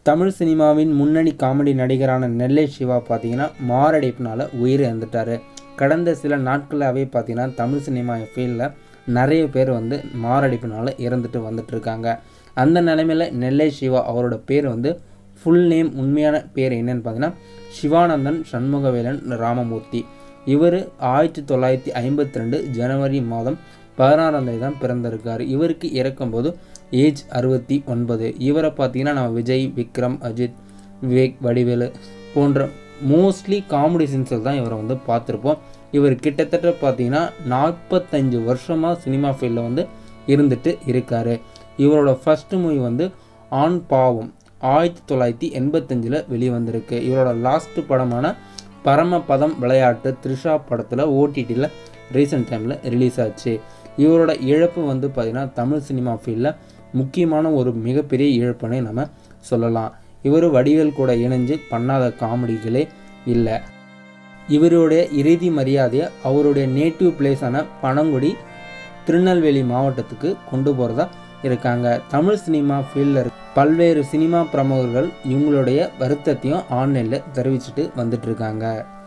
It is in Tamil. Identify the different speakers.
Speaker 1: தமிழ் சினிமாவின் முன்னணி காமெடி நடிகரான நெல்லை சிவா பார்த்தீங்கன்னா மாரடைப்பினால் உயிர் இழந்துட்டார் கடந்த சில நாட்களாகவே பார்த்தீங்கன்னா தமிழ் சினிமா ஃபீல்டில் நிறைய பேர் வந்து மாரடைப்பினால் இறந்துட்டு வந்துட்டு இருக்காங்க அந்த நிலைமையில் நெல்லை சிவா அவரோட பேர் வந்து ஃபுல் நேம் உண்மையான பேர் என்னன்னு பார்த்தீங்கன்னா சிவானந்தன் சண்முகவேலன் ராமமூர்த்தி இவர் ஆயிரத்தி தொள்ளாயிரத்தி ஐம்பத்தி ரெண்டு ஜனவரி மாதம் பதினாறாம் தேதி தான் பிறந்திருக்கார் இவருக்கு இறக்கும்போது ஏஜ் அறுபத்தி ஒன்பது இவரை பார்த்தீங்கன்னா நம்ம விஜய் விக்ரம் அஜித் விவேக் வடிவேலு போன்ற மோஸ்ட்லி காமெடி சீன்ஸில் தான் இவரை வந்து பார்த்துருப்போம் இவர் கிட்டத்தட்ட பார்த்தீங்கன்னா நாற்பத்தஞ்சு வருஷமாக சினிமா ஃபீல்டில் வந்து இருந்துட்டு இருக்கார் இவரோட ஃபஸ்ட்டு மூவி வந்து ஆண் பாவம் ஆயிரத்தி தொள்ளாயிரத்தி எண்பத்தஞ்சில் வெளிவந்திருக்கு இவரோட லாஸ்ட் படமான பரமபதம் விளையாட்டு த்ரிஷா படத்தில் ஓடிடியில் ரீசெண்ட் டைமில் ரிலீஸ் ஆச்சு இவரோட இழப்பு வந்து பார்த்திங்கன்னா தமிழ் சினிமா ஃபீல்டில் முக்கியமான ஒரு மிகப்பெரிய இழப்புனே நம்ம சொல்லலாம் இவர் வடிவேல் கூட இணைஞ்சு பண்ணாத காமெடிகளே இல்லை இவருடைய இறுதி மரியாதையை அவருடைய நேட்டிவ் பிளேஸான பனங்குடி திருநெல்வேலி மாவட்டத்துக்கு கொண்டு போகிறதா இருக்காங்க தமிழ் சினிமா ஃபீல்டில் இருக்க பல்வேறு சினிமா பிரமுகர்கள் இவங்களுடைய வருத்தத்தையும் ஆன்லைனில் தெரிவிச்சுட்டு வந்துட்டு இருக்காங்க